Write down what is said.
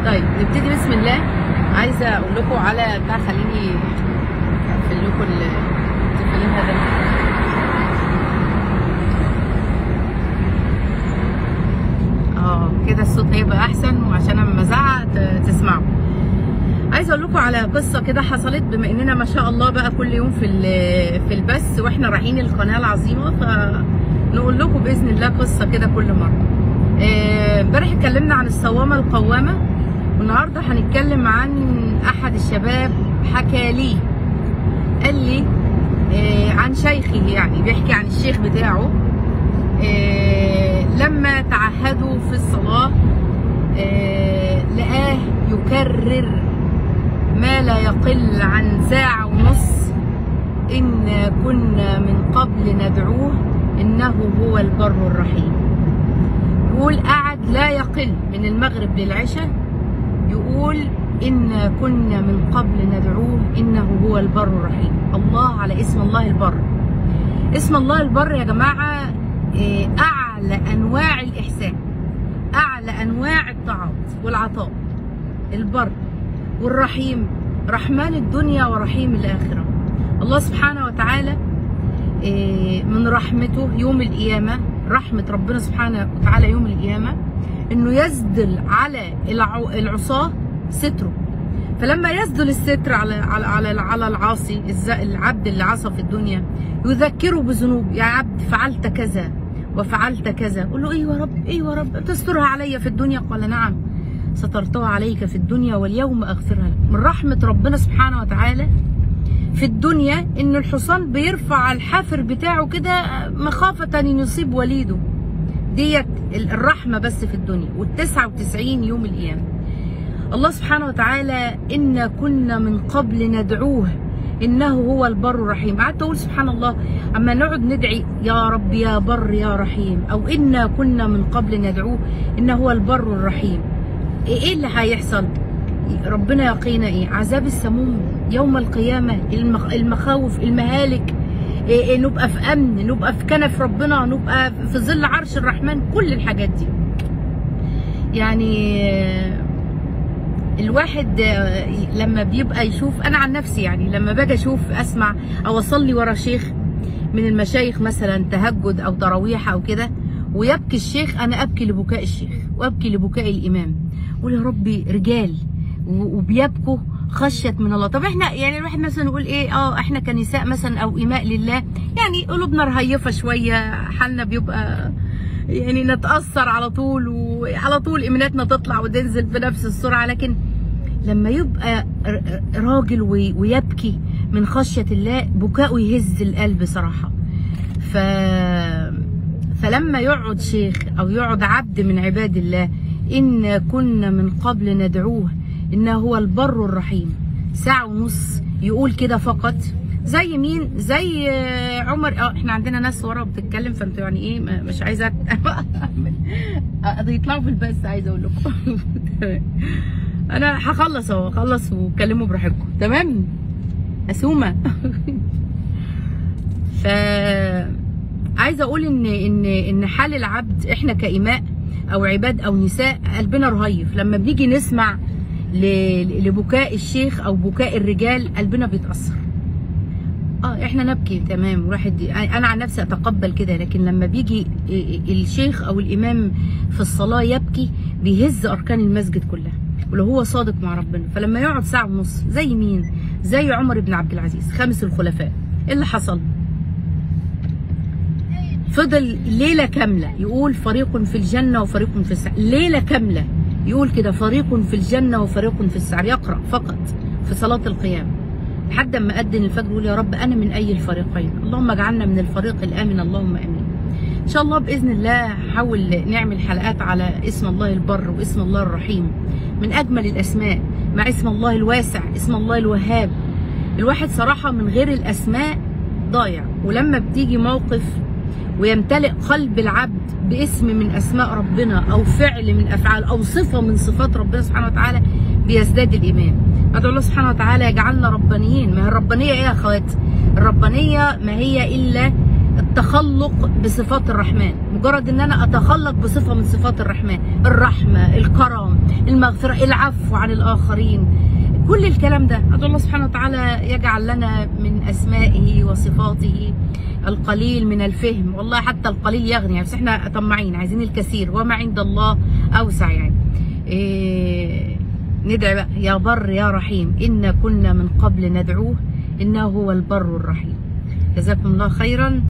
طيب نبتدي بسم الله عايزه اقول لكم على بتاع خليني اقفل لكم التليفون هذا اه كده الصوت هيبقى احسن وعشان اما ازعق ت- تسمعوا عايزه اقول لكم على قصه كده حصلت بما اننا ما شاء الله بقى كل يوم في ال- في البث واحنا رايحين القناه العظيمه فنقول لكم باذن الله قصه كده كل مره آه، امبارح اتكلمنا عن الصوامه القوامه والنهارده هنتكلم عن احد الشباب حكى لي قال لي آه، عن شيخه يعني بيحكي عن الشيخ بتاعه آه، لما تعهدوا في الصلاه آه، لقاه يكرر ما لا يقل عن ساعة ونص إن كنا من قبل ندعوه إنه هو البر الرحيم يقول قعد لا يقل من المغرب للعشاء يقول إن كنا من قبل ندعوه إنه هو البر الرحيم الله على اسم الله البر اسم الله البر يا جماعة إيه، أعلى أنواع الإحسان أعلى أنواع الطاعات والعطاء البر والرحيم رحمن الدنيا ورحيم الآخرة الله سبحانه وتعالى إيه، من رحمته يوم القيامة رحمة ربنا سبحانه وتعالى يوم القيامة انه يسدل على الع- العصاة ستره فلما يسدل الستر على على على, على العاصي الز- العبد اللي عصى في الدنيا يذكره بذنوب يا عبد فعلت كذا وفعلت كذا قول له ايوه يا رب ايوه يا رب تسترها علي في الدنيا قال نعم سترتها عليك في الدنيا واليوم اغفرها لك من رحمه ربنا سبحانه وتعالى في الدنيا ان الحصان بيرفع الحافر بتاعه كده مخافه ان يصيب وليده ديت الرحمه بس في الدنيا وال99 يوم القيامه الله سبحانه وتعالى إن كنا من قبل ندعوه إنه هو البر الرحيم قعدت أقول سبحان الله أما نقعد ندعي يا رب يا بر يا رحيم أو إنا كنا من قبل ندعوه إنه هو البر الرحيم إيه اللي هيحصل ربنا يقينا إيه عذاب السموم يوم القيامة المخ... المخاوف المهالك إيه إيه نبقى في أمن نبقى في كنف ربنا نبقى في ظل عرش الرحمن كل الحاجات دي يعني آه، الواحد آه، لما بيبقى يشوف انا عن نفسي يعني لما باجي اشوف اسمع او اصلي ورا شيخ من المشايخ مثلا تهجد او تراويح او كده ويبكي الشيخ انا ابكي لبكاء الشيخ وابكي لبكاء الامام اقول يا ربي رجال و- وبيبكوا خشيه من الله طب احنا يعني الواحد مثلا يقول ايه اه احنا كنساء مثلا او اماء لله يعني قلوبنا رهيفه شويه حالنا بيبقى يعني نتاثر على طول وعلى طول ايماناتنا تطلع وتنزل بنفس السرعه لكن لما يبقى ر- راجل وي- ويبكي من خشيه الله بكاؤه يهز القلب صراحه ف فلما يقعد شيخ او يقعد عبد من عباد الله ان كنا من قبل ندعوه انه هو البر الرحيم ساعه ونص يقول كده فقط زي مين زي آه، عمر اه احنا عندنا ناس ورا بتتكلم فانتوا يعني ايه ما- مش عايزه أ- يطلعوا في البث عايزه اقول لكم تمام. انا هخلص اهو اخلص واتكلموا براحتكم تمام اسومه ف عايزه اقول ان ان ان حال العبد احنا كإماء او عباد او نساء قلبنا رهيف لما بنيجي نسمع ل- لبكاء الشيخ او بكاء الرجال قلبنا بيتاثر اه احنا نبكي تمام واحد انا عن نفسي اتقبل كده لكن لما بيجي الشيخ او الامام في الصلاه يبكي بيهز اركان المسجد كلها ولو هو صادق مع ربنا فلما يقعد ساعه ونص زي مين زي عمر بن عبد العزيز خامس الخلفاء ايه اللي حصل فضل ليله كامله يقول فريق في الجنه وفريق في السعير ليله كامله يقول كده فريق في الجنه وفريق في السعير يقرا فقط في صلاه القيام لحد ما أذن الفجر يقول يا رب أنا من أي الفريقين اللهم اجعلنا من الفريق الآمن اللهم آمين إن شاء الله بإذن الله هحاول نعمل حلقات على اسم الله البر واسم الله الرحيم من أجمل الأسماء مع اسم الله الواسع اسم الله الوهاب الواحد صراحة من غير الأسماء ضايع ولما بتيجي موقف ويمتلئ قلب العبد باسم من اسماء ربنا او فعل من افعال او صفه من صفات ربنا سبحانه وتعالى بيزداد الايمان ادعو الله سبحانه وتعالى يجعلنا ربانيين ما هي الربانيه ايه يا اخوات الربانيه ما هي الا التخلق بصفات الرحمن مجرد ان انا اتخلق بصفه من صفات الرحمن الرحمه الكرم المغفره العفو عن الاخرين كل الكلام ده ادعو الله سبحانه وتعالى يجعل لنا من اسمائه وصفاته القليل من الفهم والله حتى القليل يغني يعني بس احنا طماعين عايزين الكثير وما عند الله اوسع يعني إيه ندعي بقى يا بر يا رحيم إن كنا من قبل ندعوه إنه هو البر الرحيم جزاكم الله خيرا